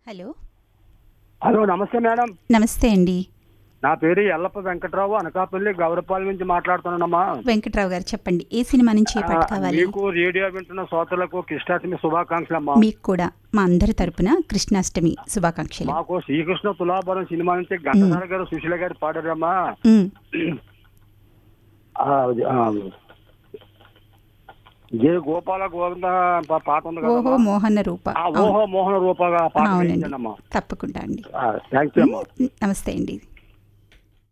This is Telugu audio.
హలో హలో నమస్తే మేడం నమస్తే అండి నా పేరు ఎల్లప్ప వెంకట్రావు అనకాపల్లి గౌరపాలెం నుంచి మాట్లాడుతున్నానమ్మా వెంకట్రావు గారు చెప్పండి ఏ సినిమా నుంచి ఏ పాట ఆ, కావాలి మీకు రేడియో వింటున్న శ్రోతలకు కృష్ణాష్టమి శుభాకాంక్షలు అమ్మా మీకు కూడా మా అందరి తరపున కృష్ణాష్టమి శుభాకాంక్షలు మాకు శ్రీకృష్ణ తులాభరం సినిమా నుంచి ఘంటసాల గారు సుశీల గారు పాడారమ్మా ఉమ్, ఆ, ఆ, జే గోపాల గోవింద పా- పాట ఉంది ఓహో కదా మోహన రూప ఓహో మోహన రూపగా పాట అవునండి వేయించండి అమ్మా తప్పకుండా అండి థ్యాంక్ యూ అమ్మా నమస్తే అండి